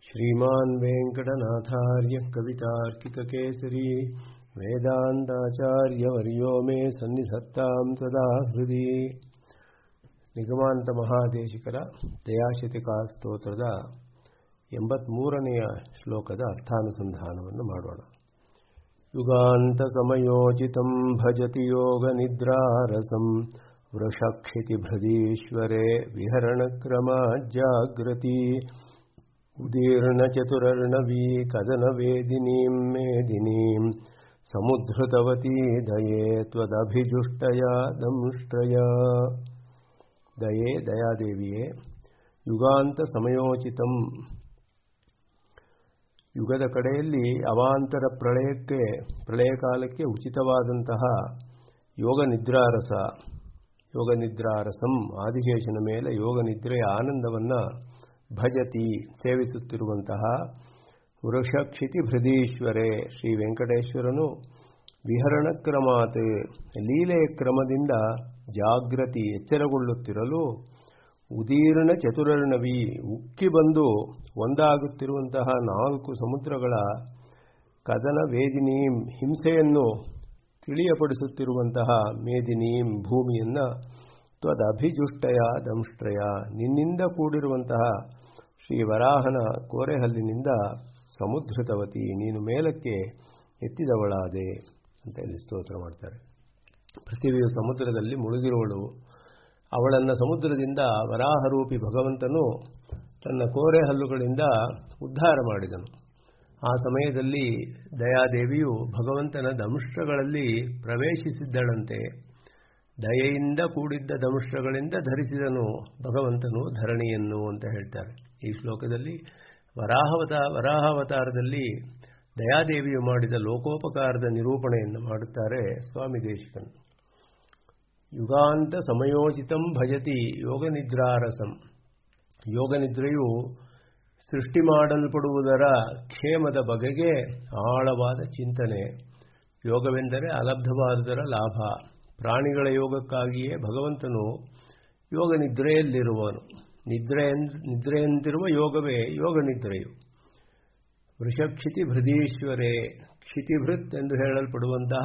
श्रीमान् वेङ्कटनाथार्य कवितार्किककेसरी वेदान्ताचार्यवर्यो मे सन्निधत्तां सदा हृदि ನಿಗಮಾಂತ ಮಹಾದೇಶಿಕರ ದಯಾಶತಿಕಾ ಸ್ತೋತ್ರದ ಎಂಬತ್ಮೂರನೆಯ ಶ್ಲೋಕದ ಅರ್ಥಾನುಸಂಧಾನವನ್ನು ಮಾಡೋಣ ಯುಗಾಂತ ಸಮಯೋಚಿತಂ ಭಜತಿ ಯೋಗ ನಿದ್ರಾರಸಂ ವೃಷಕ್ಷಿತಿಭೃದೀಶ್ವರೆ ವಿಹರಣಕ್ರಮ ಜಾಗೃತಿ ಉದೀರ್ಣಚತುರರ್ಣವೀ ಕದನವೇದಿನೀಂ ಮೇದಿನೀಂ ಸಮುದ್ರತವತೀ ದಯೇ ತ್ವದಭಿಜುಷ್ಟಯ ದಂಷ್ಟ್ರಯ ದಯೆ ದಯಾದೇವಿಯೇ ಯುಗಾಂತ ಸಮಯೋಚಿತಂ ಯುಗದ ಕಡೆಯಲ್ಲಿ ಅವಾಂತರ ಪ್ರಳಯಕ್ಕೆ ಪ್ರಳಯ ಕಾಲಕ್ಕೆ ಉಚಿತವಾದಂತಹ ಯೋಗ ನಿದ್ರಾರಸ ಯೋಗ ನಿದ್ರಾರಸಂ ಆದಿಶೇಷನ ಮೇಲೆ ಯೋಗ ನಿದ್ರೆಯ ಆನಂದವನ್ನು ಭಜತಿ ಸೇವಿಸುತ್ತಿರುವಂತಹ ವೃಷಕ್ಷಿತಿ ಭೃದೀಶ್ವರೇ ಶ್ರೀ ವೆಂಕಟೇಶ್ವರನು ವಿಹರಣ ಕ್ರಮಾತ್ ಲೀಲೆಯ ಕ್ರಮದಿಂದ ಜಾಗೃತಿ ಎಚ್ಚರಗೊಳ್ಳುತ್ತಿರಲು ಉದೀರ್ಣ ಚತುರರ್ಣವಿ ಉಕ್ಕಿ ಬಂದು ಒಂದಾಗುತ್ತಿರುವಂತಹ ನಾಲ್ಕು ಸಮುದ್ರಗಳ ಕದನ ವೇದಿನೀಂ ಹಿಂಸೆಯನ್ನು ತಿಳಿಯಪಡಿಸುತ್ತಿರುವಂತಹ ಮೇದಿನೀಂ ಭೂಮಿಯನ್ನು ತ್ವದಭಿಜುಷ್ಟಯ ದಂಷ್ಟ್ರಯ ನಿನ್ನಿಂದ ಕೂಡಿರುವಂತಹ ಶ್ರೀ ವರಾಹನ ಕೋರೆಹಲ್ಲಿನಿಂದ ಸಮುದ್ರತವತಿ ನೀನು ಮೇಲಕ್ಕೆ ಎತ್ತಿದವಳಾದೆ ಅಂತ ಇಲ್ಲಿ ಸ್ತೋತ್ರ ಮಾಡ್ತಾರೆ ಪೃಥ್ವಿಯು ಸಮುದ್ರದಲ್ಲಿ ಮುಳುಗಿರುವಳು ಅವಳನ್ನು ಸಮುದ್ರದಿಂದ ವರಾಹರೂಪಿ ಭಗವಂತನು ತನ್ನ ಕೋರೆ ಹಲ್ಲುಗಳಿಂದ ಉದ್ಧಾರ ಮಾಡಿದನು ಆ ಸಮಯದಲ್ಲಿ ದಯಾದೇವಿಯು ಭಗವಂತನ ದಂಷ್ಟ್ರಗಳಲ್ಲಿ ಪ್ರವೇಶಿಸಿದ್ದಳಂತೆ ದಯೆಯಿಂದ ಕೂಡಿದ್ದ ದಂಷ್ಟ್ರಗಳಿಂದ ಧರಿಸಿದನು ಭಗವಂತನು ಧರಣಿಯನ್ನು ಅಂತ ಹೇಳ್ತಾರೆ ಈ ಶ್ಲೋಕದಲ್ಲಿ ವರಾಹವತ ವರಾಹಾವತಾರದಲ್ಲಿ ದಯಾದೇವಿಯು ಮಾಡಿದ ಲೋಕೋಪಕಾರದ ನಿರೂಪಣೆಯನ್ನು ಮಾಡುತ್ತಾರೆ ಸ್ವಾಮಿ ದೇಶಿಕನ್ ಯುಗಾಂತ ಸಮಯೋಚಿತಂ ಭಜತಿ ಯೋಗನಿದ್ರಾರಸಂ ಯೋಗನಿದ್ರೆಯು ಸೃಷ್ಟಿ ಮಾಡಲ್ಪಡುವುದರ ಕ್ಷೇಮದ ಬಗೆಗೆ ಆಳವಾದ ಚಿಂತನೆ ಯೋಗವೆಂದರೆ ಅಲಬ್ಧವಾದುದರ ಲಾಭ ಪ್ರಾಣಿಗಳ ಯೋಗಕ್ಕಾಗಿಯೇ ಭಗವಂತನು ಯೋಗ ನಿದ್ರೆಯಲ್ಲಿರುವನು ನಿದ್ರೆ ನಿದ್ರೆಯಂತಿರುವ ಯೋಗವೇ ಯೋಗ ನಿದ್ರೆಯು ವೃಷಕ್ಷಿತಿ ಭೃದೀಶ್ವರೇ ಕ್ಷಿತಿಭೃತ್ ಎಂದು ಹೇಳಲ್ಪಡುವಂತಹ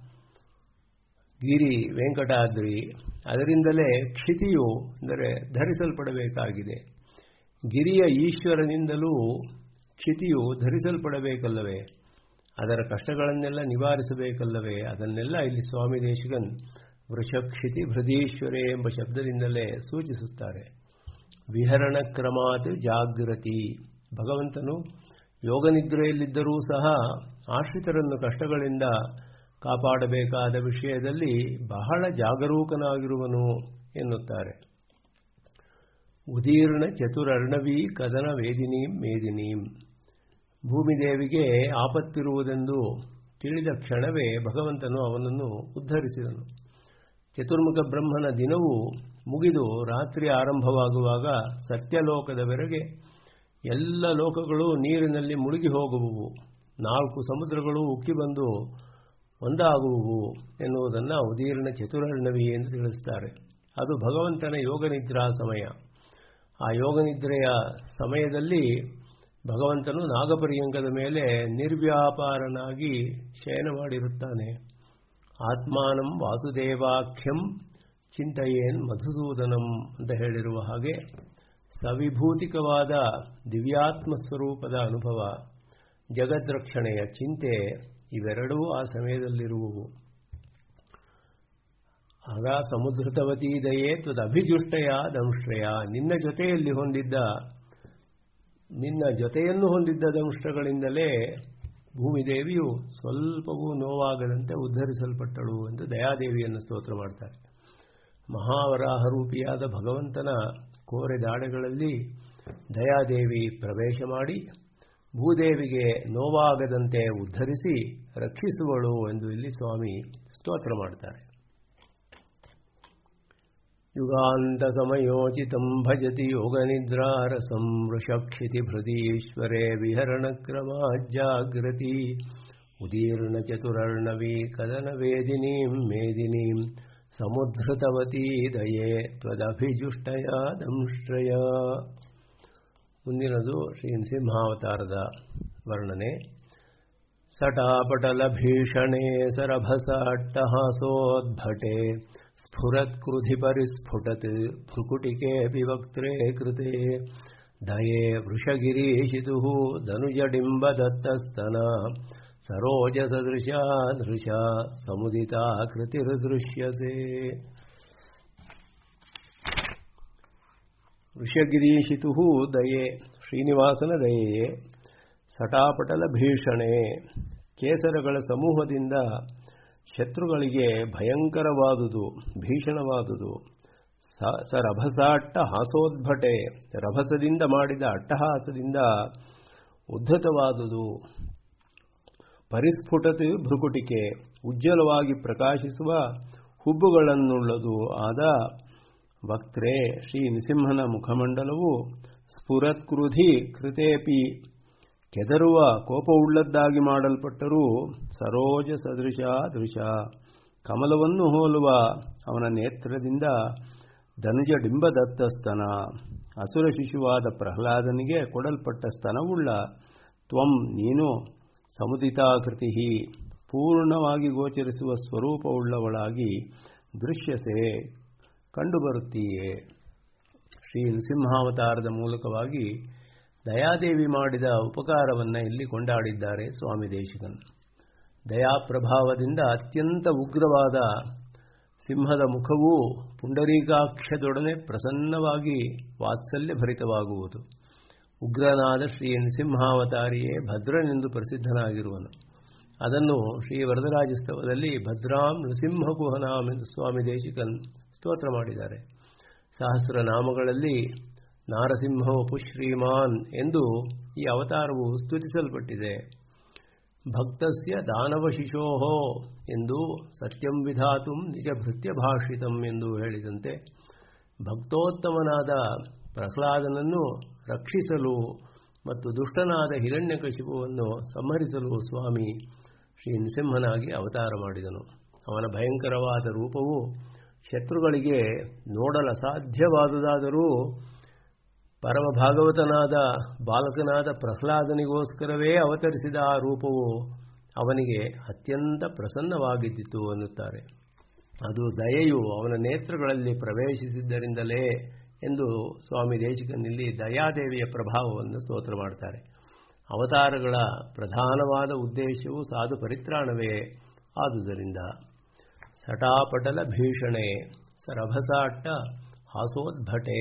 ಗಿರಿ ವೆಂಕಟಾದ್ರಿ ಅದರಿಂದಲೇ ಕ್ಷಿತಿಯು ಅಂದರೆ ಧರಿಸಲ್ಪಡಬೇಕಾಗಿದೆ ಗಿರಿಯ ಈಶ್ವರನಿಂದಲೂ ಕ್ಷಿತಿಯು ಧರಿಸಲ್ಪಡಬೇಕಲ್ಲವೇ ಅದರ ಕಷ್ಟಗಳನ್ನೆಲ್ಲ ನಿವಾರಿಸಬೇಕಲ್ಲವೇ ಅದನ್ನೆಲ್ಲ ಇಲ್ಲಿ ಸ್ವಾಮಿ ದೇಶಿಗನ್ ವೃಷಕ್ಷಿತಿ ಭೃದೀಶ್ವರೇ ಎಂಬ ಶಬ್ದದಿಂದಲೇ ಸೂಚಿಸುತ್ತಾರೆ ವಿಹರಣ ಕ್ರಮಾತ್ ಜಾಗೃತಿ ಭಗವಂತನು ಯೋಗನಿದ್ರೆಯಲ್ಲಿದ್ದರೂ ಸಹ ಆಶ್ರಿತರನ್ನು ಕಷ್ಟಗಳಿಂದ ಕಾಪಾಡಬೇಕಾದ ವಿಷಯದಲ್ಲಿ ಬಹಳ ಜಾಗರೂಕನಾಗಿರುವನು ಎನ್ನುತ್ತಾರೆ ಉದೀರ್ಣ ಚತುರರ್ಣವೀ ಕದನ ವೇದಿನೀಂ ಮೇದಿನೀಂ ಭೂಮಿದೇವಿಗೆ ಆಪತ್ತಿರುವುದೆಂದು ತಿಳಿದ ಕ್ಷಣವೇ ಭಗವಂತನು ಅವನನ್ನು ಉದ್ಧರಿಸಿದನು ಚತುರ್ಮುಖ ಬ್ರಹ್ಮನ ದಿನವು ಮುಗಿದು ರಾತ್ರಿ ಆರಂಭವಾಗುವಾಗ ಸತ್ಯಲೋಕದವರೆಗೆ ಎಲ್ಲ ಲೋಕಗಳು ನೀರಿನಲ್ಲಿ ಮುಳುಗಿ ಹೋಗುವುವು ನಾಲ್ಕು ಸಮುದ್ರಗಳು ಉಕ್ಕಿ ಬಂದು ಒಂದಾಗುವುವು ಎನ್ನುವುದನ್ನು ಉದೀರ್ಣ ಚತುರರ್ಣವಿ ಎಂದು ತಿಳಿಸುತ್ತಾರೆ ಅದು ಭಗವಂತನ ಯೋಗನಿದ್ರಾ ಸಮಯ ಆ ಯೋಗನಿದ್ರೆಯ ಸಮಯದಲ್ಲಿ ಭಗವಂತನು ನಾಗಪರ್ಯಂಕದ ಮೇಲೆ ನಿರ್ವ್ಯಾಪಾರನಾಗಿ ಶಯನ ಮಾಡಿರುತ್ತಾನೆ ಆತ್ಮಾನಂ ವಾಸುದೇವಾಖ್ಯಂ ಚಿಂತೆಯೇನ್ ಮಧುಸೂದನಂ ಅಂತ ಹೇಳಿರುವ ಹಾಗೆ ಸವಿಭೂತಿಕವಾದ ದಿವ್ಯಾತ್ಮ ಸ್ವರೂಪದ ಅನುಭವ ಜಗದ್ರಕ್ಷಣೆಯ ಚಿಂತೆ ಇವೆರಡೂ ಆ ಸಮಯದಲ್ಲಿರುವುವು ಆಗ ಸಮುದ್ರತವತಿ ದಯೇ ತ್ವದಭಿಜುಷ್ಟಯ ದಂಶ್ರಯ ನಿನ್ನ ಜೊತೆಯಲ್ಲಿ ಹೊಂದಿದ್ದ ನಿನ್ನ ಜೊತೆಯನ್ನು ಹೊಂದಿದ್ದ ದಂಷ್ಟ್ರಗಳಿಂದಲೇ ಭೂಮಿದೇವಿಯು ಸ್ವಲ್ಪವೂ ನೋವಾಗದಂತೆ ಉದ್ಧರಿಸಲ್ಪಟ್ಟಳು ಎಂದು ದಯಾದೇವಿಯನ್ನು ಸ್ತೋತ್ರ ಮಾಡ್ತಾರೆ ಮಹಾವರಾಹರೂಪಿಯಾದ ಭಗವಂತನ ಕೋರೆ ದಾಡೆಗಳಲ್ಲಿ ದಯಾದೇವಿ ಪ್ರವೇಶ ಮಾಡಿ ಭೂದೇವಿಗೆ ನೋವಾಗದಂತೆ ಉದ್ಧರಿಸಿ ರಕ್ಷಿಸುವಳು ಎಂದು ಇಲ್ಲಿ ಸ್ವಾಮಿ ಸ್ತೋತ್ರ ಮಾಡ್ತಾರೆ ಯುಗಾಂತ ಸಮಯೋಚಿತಂ ಭಜತಿ ಯೋಗನಿದ್ರಾರಸಂ ವೃಷಕ್ಷಿತಿ ಭೃದೀಶ್ವರೇ ವಿಹರಣ ಕ್ರಮಾಜಾಗೃತಿ ಉದೀರ್ಣ ಚತುರರ್ಣವೀ ಕದನ ವೇದಿನೀಂ ಮೇದಿನೀಂ ಸಮುದ್ರತವತೀ ದಯೆ ತ್ವದಭಿಜುಷ್ಟಯ ದಂಶ್ರಯ ಮುಂದಿನದು ಶ್ರೀ ನೃಸಿಂಹಾವತಾರದ ವರ್ಣನೆ सटापटलभीषणे सरभसाट्टहासोद्भटे स्फुरत्कृधिपरिस्फुटत् भ्रुकुटिकेऽपि वक्त्रे कृते दये वृषगिरीशितुः धनुजडिम्बदत्तस्तना सरोजसदृशा दृशा समुदिता कृतिर्दृश्यसे ವೃಷಗಿರೀಶಿತು ದಯೆ ಶ್ರೀನಿವಾಸನ ದಯೆಯೇ ಸಟಾಪಟಲ ಭೀಷಣೆ ಕೇಸರಗಳ ಸಮೂಹದಿಂದ ಶತ್ರುಗಳಿಗೆ ಭಯಂಕರವಾದುದು ಭೀಷಣವಾದುದು ಸ ರಭಸಾಟ್ಟ ಹಾಸೋದ್ಭಟೆ ರಭಸದಿಂದ ಮಾಡಿದ ಅಟ್ಟಹಾಸದಿಂದ ಉದ್ಧತವಾದುದು ಪರಿಸ್ಫುಟತೆ ಭ್ರುಕುಟಿಕೆ ಉಜ್ವಲವಾಗಿ ಪ್ರಕಾಶಿಸುವ ಹುಬ್ಬುಗಳನ್ನುಳ್ಳದು ಆದ ವಕ್ತ್ರೆ ಶ್ರೀ ನೃಸಿಂಹನ ಮುಖಮಂಡಲವು ಸ್ಫುರತ್ಕೃಧಿ ಕೃತೇಪಿ ಕೆದರುವ ಕೋಪವುಳ್ಳದ್ದಾಗಿ ಮಾಡಲ್ಪಟ್ಟರೂ ಸರೋಜ ಸದೃಶ ದೃಶ ಕಮಲವನ್ನು ಹೋಲುವ ಅವನ ನೇತ್ರದಿಂದ ಧನುಜ ಡಿಂಬದತ್ತ ಸ್ತನ ಅಸುರ ಶಿಶುವಾದ ಪ್ರಹ್ಲಾದನಿಗೆ ಕೊಡಲ್ಪಟ್ಟ ಸ್ತನವುಳ್ಳ ತ್ವಂ ನೀನು ಸಮುದಿತಾಕೃತಿ ಪೂರ್ಣವಾಗಿ ಗೋಚರಿಸುವ ಸ್ವರೂಪವುಳ್ಳವಳಾಗಿ ದೃಶ್ಯಸೆ ಕಂಡುಬರುತ್ತೀಯೇ ಶ್ರೀ ನೃಸಿಂಹಾವತಾರದ ಮೂಲಕವಾಗಿ ದಯಾದೇವಿ ಮಾಡಿದ ಉಪಕಾರವನ್ನು ಇಲ್ಲಿ ಕೊಂಡಾಡಿದ್ದಾರೆ ಸ್ವಾಮಿ ದೇಶಿಕನ್ ದಯಾಪ್ರಭಾವದಿಂದ ಅತ್ಯಂತ ಉಗ್ರವಾದ ಸಿಂಹದ ಮುಖವೂ ಪುಂಡರೀಕಾಕ್ಷದೊಡನೆ ಪ್ರಸನ್ನವಾಗಿ ವಾತ್ಸಲ್ಯ ಭರಿತವಾಗುವುದು ಉಗ್ರನಾದ ಶ್ರೀ ನೃಸಿಂಹಾವತಾರಿಯೇ ಭದ್ರನೆಂದು ಪ್ರಸಿದ್ಧನಾಗಿರುವನು ಅದನ್ನು ಶ್ರೀ ವರದರಾಜಸ್ತವದಲ್ಲಿ ಭದ್ರಾಂ ನೃಸಿಂಹಕುಹನಾಂ ಎಂದು ಸ್ವಾಮಿ ದೇಶಿಕನ್ ಸ್ತೋತ್ರ ಮಾಡಿದ್ದಾರೆ ಸಹಸ್ರನಾಮಗಳಲ್ಲಿ ನಾರಸಿಂಹೋಪು ಶ್ರೀಮಾನ್ ಎಂದು ಈ ಅವತಾರವು ಸ್ತುತಿಸಲ್ಪಟ್ಟಿದೆ ಭಕ್ತಸ್ಯ ದಾನವಶಿಶೋಹೋ ಎಂದು ಸತ್ಯಂ ವಿಧಾತು ನಿಜ ಭೃತ್ಯ ಭಾಷಿತಂ ಎಂದು ಹೇಳಿದಂತೆ ಭಕ್ತೋತ್ತಮನಾದ ಪ್ರಹ್ಲಾದನನ್ನು ರಕ್ಷಿಸಲು ಮತ್ತು ದುಷ್ಟನಾದ ಹಿರಣ್ಯಕಶಿಪುವನ್ನು ಸಂಹರಿಸಲು ಸ್ವಾಮಿ ಶ್ರೀ ನೃಸಿಂಹನಾಗಿ ಅವತಾರ ಮಾಡಿದನು ಅವನ ಭಯಂಕರವಾದ ರೂಪವು ಶತ್ರುಗಳಿಗೆ ನೋಡಲು ಅಸಾಧ್ಯವಾದುದಾದರೂ ಪರಮ ಭಾಗವತನಾದ ಬಾಲಕನಾದ ಪ್ರಹ್ಲಾದನಿಗೋಸ್ಕರವೇ ಅವತರಿಸಿದ ಆ ರೂಪವು ಅವನಿಗೆ ಅತ್ಯಂತ ಪ್ರಸನ್ನವಾಗಿದ್ದಿತು ಅನ್ನುತ್ತಾರೆ ಅದು ದಯೆಯು ಅವನ ನೇತ್ರಗಳಲ್ಲಿ ಪ್ರವೇಶಿಸಿದ್ದರಿಂದಲೇ ಎಂದು ಸ್ವಾಮಿ ದೇಶಿಕನಲ್ಲಿ ದಯಾದೇವಿಯ ಪ್ರಭಾವವನ್ನು ಸ್ತೋತ್ರ ಮಾಡ್ತಾರೆ ಅವತಾರಗಳ ಪ್ರಧಾನವಾದ ಉದ್ದೇಶವು ಸಾಧು ಪರಿತ್ರಾಣವೇ ಆದುದರಿಂದ ಸಟಾಪಟಲ ಭೀಷಣೆ ಸರಭಸಾಟ್ಟ ಹಾಸೋದ್ಭಟೆ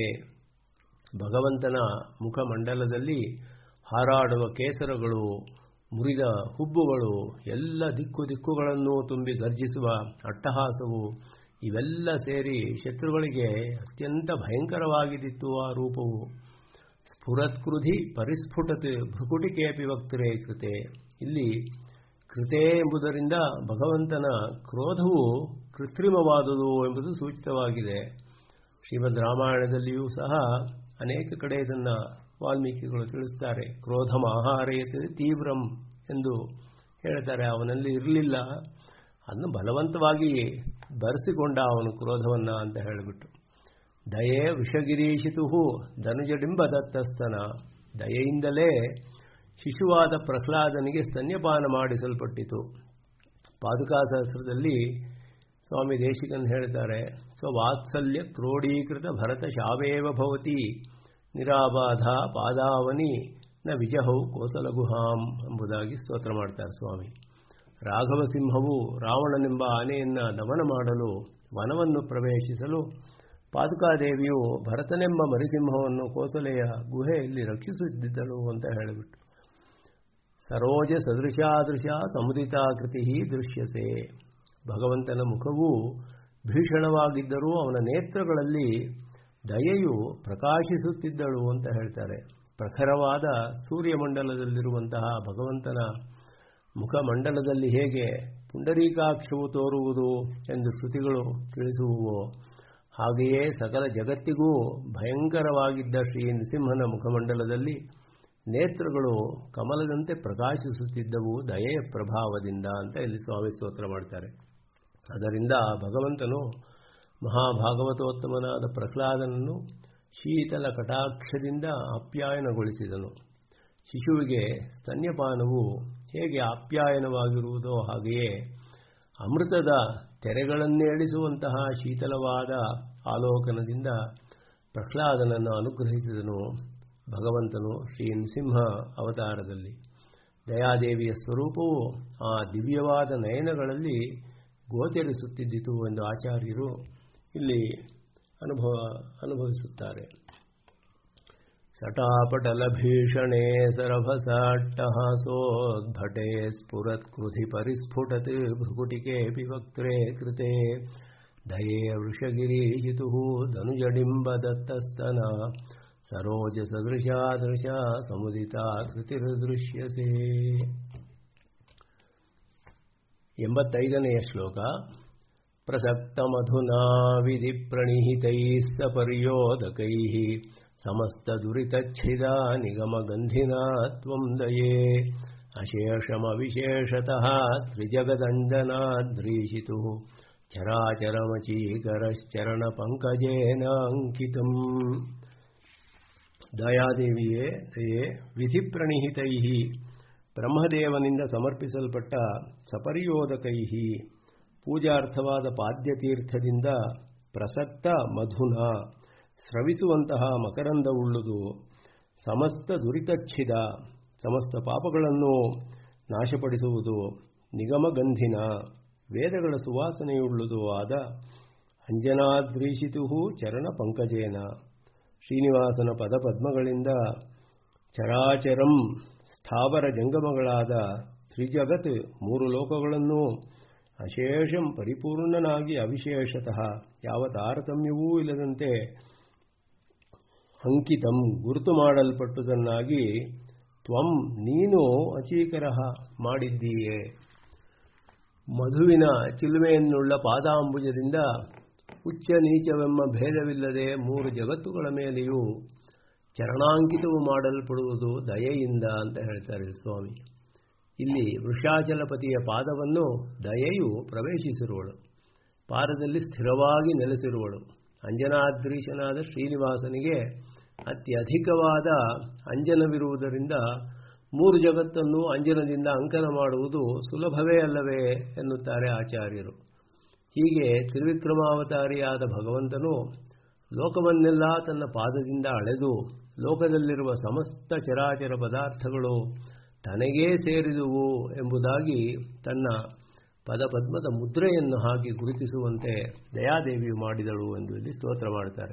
ಭಗವಂತನ ಮುಖಮಂಡಲದಲ್ಲಿ ಹಾರಾಡುವ ಕೇಸರಗಳು ಮುರಿದ ಹುಬ್ಬುಗಳು ಎಲ್ಲ ದಿಕ್ಕು ದಿಕ್ಕುಗಳನ್ನು ತುಂಬಿ ಗರ್ಜಿಸುವ ಅಟ್ಟಹಾಸವು ಇವೆಲ್ಲ ಸೇರಿ ಶತ್ರುಗಳಿಗೆ ಅತ್ಯಂತ ಭಯಂಕರವಾಗಿದ್ದಿತ್ತು ಆ ರೂಪವು ಸ್ಫುರತ್ಕೃಧಿ ಪರಿಸ್ಫುಟತೆ ಭ್ರುಕುಟಿಕೆಯಪಿ ವಕ್ತರೇ ಕೃತೆ ಇಲ್ಲಿ ಕೃತೆ ಎಂಬುದರಿಂದ ಭಗವಂತನ ಕ್ರೋಧವು ಕೃತ್ರಿಮವಾದುದು ಎಂಬುದು ಸೂಚಿತವಾಗಿದೆ ಶ್ರೀಮದ್ ರಾಮಾಯಣದಲ್ಲಿಯೂ ಸಹ ಅನೇಕ ಕಡೆ ಇದನ್ನು ವಾಲ್ಮೀಕಿಗಳು ತಿಳಿಸ್ತಾರೆ ಕ್ರೋಧ ಆಹಾರಯತೆ ತೀವ್ರಂ ಎಂದು ಹೇಳ್ತಾರೆ ಅವನಲ್ಲಿ ಇರಲಿಲ್ಲ ಅದನ್ನು ಬಲವಂತವಾಗಿ ಬರೆಸಿಕೊಂಡ ಅವನು ಕ್ರೋಧವನ್ನ ಅಂತ ಹೇಳಿಬಿಟ್ಟು ದಯೆ ವಿಷಗಿರೀಶಿತು ಧನುಜಡಿಂಬ ದತ್ತಸ್ತನ ದಯೆಯಿಂದಲೇ ಶಿಶುವಾದ ಪ್ರಹ್ಲಾದನಿಗೆ ಸ್ತನ್ಯಪಾನ ಮಾಡಿಸಲ್ಪಟ್ಟಿತು ಪಾದುಕಾ ಸಹಸ್ರದಲ್ಲಿ ಸ್ವಾಮಿ ದೇಶಿಕನ್ ಹೇಳ್ತಾರೆ ಸ್ವವಾತ್ಸಲ್ಯ ಕ್ರೋಢೀಕೃತ ಭರತ ಶಾವೇವ ಭವತಿ ನಿರಾಬಾಧ ಪಾದಾವನಿ ನ ವಿಜಹೌ ಕೋಸಲಗುಹಾಂ ಎಂಬುದಾಗಿ ಸ್ತೋತ್ರ ಮಾಡ್ತಾರೆ ಸ್ವಾಮಿ ರಾಘವ ಸಿಂಹವು ರಾವಣನೆಂಬ ಆನೆಯನ್ನ ದಮನ ಮಾಡಲು ವನವನ್ನು ಪ್ರವೇಶಿಸಲು ಪಾದುಕಾದೇವಿಯು ಭರತನೆಂಬ ಮರಿಸಿಂಹವನ್ನು ಕೋಸಲೆಯ ಗುಹೆಯಲ್ಲಿ ರಕ್ಷಿಸುತ್ತಿದ್ದಳು ಅಂತ ಹೇಳಿಬಿಟ್ಟು ಸರೋಜ ಸದೃಶಾದೃಶ ಸಮುದಿತಾಕೃತಿ ದೃಶ್ಯಸೆ ಭಗವಂತನ ಮುಖವು ಭೀಷಣವಾಗಿದ್ದರೂ ಅವನ ನೇತ್ರಗಳಲ್ಲಿ ದಯೆಯು ಪ್ರಕಾಶಿಸುತ್ತಿದ್ದಳು ಅಂತ ಹೇಳ್ತಾರೆ ಪ್ರಖರವಾದ ಸೂರ್ಯಮಂಡಲದಲ್ಲಿರುವಂತಹ ಭಗವಂತನ ಮುಖಮಂಡಲದಲ್ಲಿ ಹೇಗೆ ಪುಂಡರೀಕಾಕ್ಷವು ತೋರುವುದು ಎಂದು ಶ್ರುತಿಗಳು ತಿಳಿಸುವುವೋ ಹಾಗೆಯೇ ಸಕಲ ಜಗತ್ತಿಗೂ ಭಯಂಕರವಾಗಿದ್ದ ಶ್ರೀ ನೃಸಿಂಹನ ಮುಖಮಂಡಲದಲ್ಲಿ ನೇತ್ರಗಳು ಕಮಲದಂತೆ ಪ್ರಕಾಶಿಸುತ್ತಿದ್ದವು ದಯೆಯ ಪ್ರಭಾವದಿಂದ ಅಂತ ಇಲ್ಲಿ ಸ್ವಾಮಿ ಸ್ತೋತ್ರ ಮಾಡ್ತಾರೆ ಅದರಿಂದ ಭಗವಂತನು ಮಹಾಭಾಗವತೋತ್ತಮನಾದ ಪ್ರಹ್ಲಾದನನ್ನು ಶೀತಲ ಕಟಾಕ್ಷದಿಂದ ಆಪ್ಯಾಯನಗೊಳಿಸಿದನು ಶಿಶುವಿಗೆ ಸ್ತನ್ಯಪಾನವು ಹೇಗೆ ಆಪ್ಯಾಯನವಾಗಿರುವುದೋ ಹಾಗೆಯೇ ಅಮೃತದ ತೆರೆಗಳನ್ನೇಳಿಸುವಂತಹ ಶೀತಲವಾದ ಆಲೋಕನದಿಂದ ಪ್ರಹ್ಲಾದನನ್ನು ಅನುಗ್ರಹಿಸಿದನು ಭಗವಂತನು ಶ್ರೀ ನೃಸಿಂಹ ಅವತಾರದಲ್ಲಿ ದಯಾದೇವಿಯ ಸ್ವರೂಪವು ಆ ದಿವ್ಯವಾದ ನಯನಗಳಲ್ಲಿ ಗೋಚರಿಸುತ್ತಿದ್ದಿತು ಎಂದು ಆಚಾರ್ಯರು ಇಲ್ಲಿ ಅನುಭವ ಅನುಭವಿಸುತ್ತಾರೆ ಸಟಾಪಟಲಭೀಷಣೆ ಸರಭಸಾಟ್ಟಹಾಸೋದ್ಭಟೆ ಸ್ಫುರತ್ಕೃಧಿ ಪರಿಸ್ಫುಟತ್ ಭೃಗುಟಿಕೆऽಪಿ ವಕ್ತ್ರೆ ಕೃತೆ ದಯೇ ವೃಷಗಿರೀಹಿತುಃ ಧನುಜಡಿಂಬ ದತ್ತಸ್ತನ ಸರೋಜ ಸದೃಶಾದೃಶ ಸಮುದಿತಾ ಕೃತಿರ್ದೃಶ್ಯಸೆ ಎಂಬತ್ತೈದನೆಯ ಶ್ಲೋಕ ಪ್ರಸಕ್ತಮಧುನಾ ವಿಧಿ ಪ್रणिहितैः सपर्योदकैः समस्तदुरितच्छिदा निगमगन्धिना त्वं दये अशेषमविशेषतः त्रिजगदञ्जनाद्रीशितुः ಚರಾಚರಮಚೀಕರಶ್ಚರಣಪಂಕಜೇನ ಅಂಕಿತಂ ದಯಾದೇವಿಯೇ ದಯೆ ವಿಧಿಪ್ರಣಿಹಿತೈ ಬ್ರಹ್ಮದೇವನಿಂದ ಸಮರ್ಪಿಸಲ್ಪಟ್ಟ ಸಪರ್ಯೋದಕೈ ಪೂಜಾರ್ಥವಾದ ಪಾದ್ಯತೀರ್ಥದಿಂದ ಪ್ರಸಕ್ತ ಮಧುನ ಸ್ರವಿಸುವಂತಹ ಮಕರಂದವುಳ್ಳುದು ಸಮಸ್ತ ದುರಿತಚ್ಛಿದ ಸಮಸ್ತ ಪಾಪಗಳನ್ನು ನಾಶಪಡಿಸುವುದು ನಿಗಮಗಂಧಿನ ವೇದಗಳ ಸುವಾಸನೆಯುಳ್ಳುದು ಆದ ಅಂಜನಾದ್ರೀಶಿತು ಚರಣ ಪಂಕಜೇನ ಶ್ರೀನಿವಾಸನ ಪದಪದ್ಮಗಳಿಂದ ಚರಾಚರಂ ಸ್ಥಾವರ ಜಂಗಮಗಳಾದ ತ್ರಿಜಗತ್ ಮೂರು ಲೋಕಗಳನ್ನು ಅಶೇಷಂ ಪರಿಪೂರ್ಣನಾಗಿ ಅವಿಶೇಷತಃ ಯಾವ ತಾರತಮ್ಯವೂ ಇಲ್ಲದಂತೆ ಅಂಕಿತಂ ಗುರುತು ಮಾಡಲ್ಪಟ್ಟುದನ್ನಾಗಿ ತ್ವಂ ನೀನು ಅಚೀಕರಃ ಮಾಡಿದ್ದೀಯೆ ಮಧುವಿನ ಚಿಲುಮೆಯನ್ನುಳ್ಳ ಪಾದಾಂಬುಜದಿಂದ ಉಚ್ಚ ನೀಚವೆಂಬ ಭೇದವಿಲ್ಲದೆ ಮೂರು ಜಗತ್ತುಗಳ ಮೇಲೆಯೂ ಚರಣಾಂಕಿತವು ಮಾಡಲ್ಪಡುವುದು ದಯೆಯಿಂದ ಅಂತ ಹೇಳ್ತಾರೆ ಸ್ವಾಮಿ ಇಲ್ಲಿ ವೃಷಾಚಲಪತಿಯ ಪಾದವನ್ನು ದಯೆಯು ಪ್ರವೇಶಿಸಿರುವಳು ಪಾದದಲ್ಲಿ ಸ್ಥಿರವಾಗಿ ನೆಲೆಸಿರುವಳು ಅಂಜನಾದ್ರೀಶನಾದ ಶ್ರೀನಿವಾಸನಿಗೆ ಅತ್ಯಧಿಕವಾದ ಅಂಜನವಿರುವುದರಿಂದ ಮೂರು ಜಗತ್ತನ್ನು ಅಂಜನದಿಂದ ಅಂಕನ ಮಾಡುವುದು ಸುಲಭವೇ ಅಲ್ಲವೇ ಎನ್ನುತ್ತಾರೆ ಆಚಾರ್ಯರು ಹೀಗೆ ತ್ರಿವಿಕ್ರಮಾವತಾರಿಯಾದ ಭಗವಂತನು ಲೋಕವನ್ನೆಲ್ಲ ತನ್ನ ಪಾದದಿಂದ ಅಳೆದು ಲೋಕದಲ್ಲಿರುವ ಸಮಸ್ತ ಚರಾಚರ ಪದಾರ್ಥಗಳು ತನಗೇ ಸೇರಿದುವು ಎಂಬುದಾಗಿ ತನ್ನ ಪದಪದ್ಮದ ಮುದ್ರೆಯನ್ನು ಹಾಕಿ ಗುರುತಿಸುವಂತೆ ದಯಾದೇವಿಯು ಮಾಡಿದಳು ಎಂದು ಇಲ್ಲಿ ಸ್ತೋತ್ರ ಮಾಡುತ್ತಾರೆ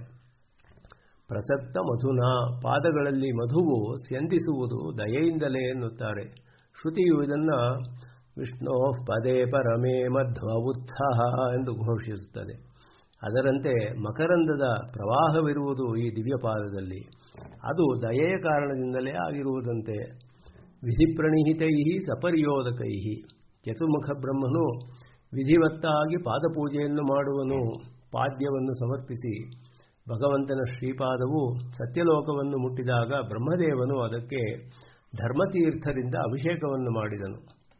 ಪ್ರಸಕ್ತ ಮಧುನ ಪಾದಗಳಲ್ಲಿ ಮಧುವು ಸ್ಯಂದಿಸುವುದು ದಯೆಯಿಂದಲೇ ಎನ್ನುತ್ತಾರೆ ಶ್ರುತಿಯು ಇದನ್ನು ವಿಷ್ಣೋ ಪದೇ ಪರಮೇ ಮಧ್ವ ಉತ್ಸಾಹ ಎಂದು ಘೋಷಿಸುತ್ತದೆ ಅದರಂತೆ ಮಕರಂದದ ಪ್ರವಾಹವಿರುವುದು ಈ ದಿವ್ಯಪಾದದಲ್ಲಿ ಅದು ದಯೆಯ ಕಾರಣದಿಂದಲೇ ಆಗಿರುವುದಂತೆ ವಿಧಿಪ್ರಣಿಹಿತೈ ಸಪರ್ಯೋದಕೈ ಚತುರ್ಮುಖ ಬ್ರಹ್ಮನು ವಿಧಿವತ್ತಾಗಿ ಪಾದಪೂಜೆಯನ್ನು ಮಾಡುವನು ಪಾದ್ಯವನ್ನು ಸಮರ್ಪಿಸಿ ಭಗವಂತನ ಶ್ರೀಪಾದವು ಸತ್ಯಲೋಕವನ್ನು ಮುಟ್ಟಿದಾಗ ಬ್ರಹ್ಮದೇವನು ಅದಕ್ಕೆ ಧರ್ಮತೀರ್ಥರಿಂದ ಅಭಿಷೇಕವನ್ನು ಮಾಡಿದನು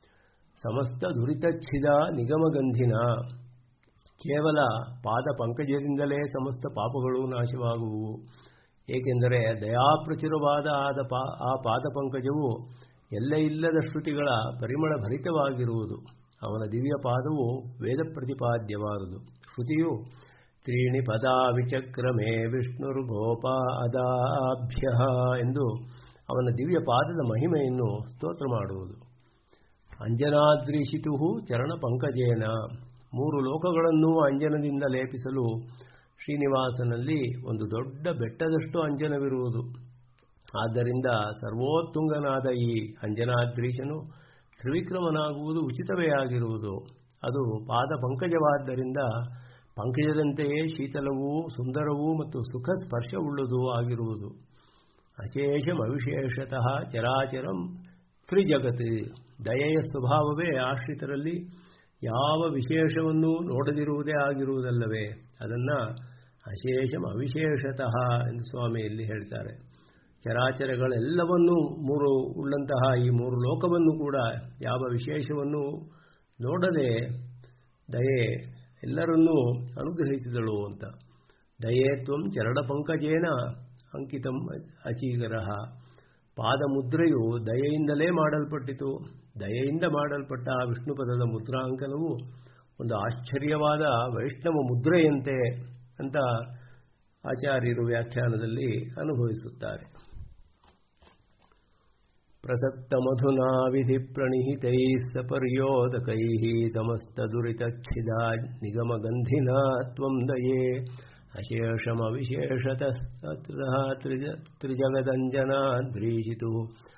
ಸಮಸ್ತ ದುರಿತಚ್ಛಿದ ನಿಗಮಗಂಧಿನ ಕೇವಲ ಪಾದ ಪಂಕಜದಿಂದಲೇ ಸಮಸ್ತ ಪಾಪಗಳು ನಾಶವಾಗುವು ಏಕೆಂದರೆ ದಯಾಪ್ರಚುರವಾದ ಆದ ಪಾ ಆ ಪಾದ ಪಂಕಜವು ಎಲ್ಲ ಇಲ್ಲದ ಶ್ರುತಿಗಳ ಪರಿಮಳ ಭರಿತವಾಗಿರುವುದು ಅವನ ದಿವ್ಯ ಪಾದವು ವೇದ ಪ್ರತಿಪಾದ್ಯವಾದುದು ಶ್ರುತಿಯು ತ್ರೀಣಿ ಪದಾ ವಿಚಕ್ರಮೇ ವಿಷ್ಣುರ್ಗೋಪ ಅದಾಭ್ಯ ಎಂದು ಅವನ ದಿವ್ಯ ಪಾದದ ಮಹಿಮೆಯನ್ನು ಸ್ತೋತ್ರ ಮಾಡುವುದು ಅಂಜನಾದ್ರೀಶಿತು ಚರಣ ಪಂಕಜೇನ ಮೂರು ಲೋಕಗಳನ್ನು ಅಂಜನದಿಂದ ಲೇಪಿಸಲು ಶ್ರೀನಿವಾಸನಲ್ಲಿ ಒಂದು ದೊಡ್ಡ ಬೆಟ್ಟದಷ್ಟು ಅಂಜನವಿರುವುದು ಆದ್ದರಿಂದ ಸರ್ವೋತ್ತುಂಗನಾದ ಈ ಅಂಜನಾದ್ರೀಶನು ತ್ರಿವಿಕ್ರಮನಾಗುವುದು ಉಚಿತವೇ ಆಗಿರುವುದು ಅದು ಪಾದ ಪಂಕಜವಾದ್ದರಿಂದ ಪಂಕಜದಂತೆಯೇ ಶೀತಲವೂ ಸುಂದರವೂ ಮತ್ತು ಸುಖ ಸ್ಪರ್ಶವುಳ್ಳದೂ ಆಗಿರುವುದು ಅಶೇಷಂ ಅವಿಶೇಷತಃ ಚರಾಚರಂ ತ್ರಿಜಗತ್ ದಯೆಯ ಸ್ವಭಾವವೇ ಆಶ್ರಿತರಲ್ಲಿ ಯಾವ ವಿಶೇಷವನ್ನೂ ನೋಡದಿರುವುದೇ ಆಗಿರುವುದಲ್ಲವೇ ಅದನ್ನು ಅಶೇಷಂ ಅವಿಶೇಷತಃ ಎಂದು ಸ್ವಾಮಿಯಲ್ಲಿ ಹೇಳ್ತಾರೆ ಚರಾಚರಗಳೆಲ್ಲವನ್ನೂ ಮೂರು ಉಳ್ಳಂತಹ ಈ ಮೂರು ಲೋಕವನ್ನು ಕೂಡ ಯಾವ ವಿಶೇಷವನ್ನು ನೋಡದೆ ದಯೆ ಎಲ್ಲರನ್ನೂ ಅನುಗ್ರಹಿಸಿದಳು ಅಂತ ದಯೇ ತ್ವಂ ಚರಣಪಂಕಜೇನ ಅಂಕಿತಂ ಅಚೀಕರ ಪಾದಮುದ್ರೆಯು ದಯೆಯಿಂದಲೇ ಮಾಡಲ್ಪಟ್ಟಿತು ದಯೆಯಿಂದ ಮಾಡಲ್ಪಟ್ಟ ಆ ವಿಷ್ಣುಪದದ ಮುದ್ರಾಂಕನವು ಒಂದು ಆಶ್ಚರ್ಯವಾದ ವೈಷ್ಣವ ಮುದ್ರೆಯಂತೆ ಅಂತ ಆಚಾರ್ಯರು ವ್ಯಾಖ್ಯಾನದಲ್ಲಿ ಅನುಭವಿಸುತ್ತಾರೆ ಪ್ರಸಕ್ತಮಧುನಾ ವಿಧಿ ಪ್रणिहितैः सपर्योदकैः समस्तदुरितच्छिदा निगमगन्धिना त्वं दये अशेषमविशेषतः त्रिजगदञ्जनाद्रीशितुः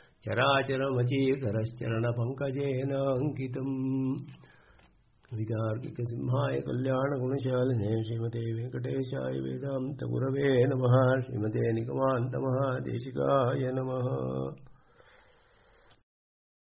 चराचरमचीकरश्चरणपङ्कजेनाङ्कितम् विदार्किकसिंहाय कल्याणगुणशालिने श्रीमते वेङ्कटेशाय वेदान्तगुरवे नमः श्रीमते निगमान्तमहादेशिकाय नमः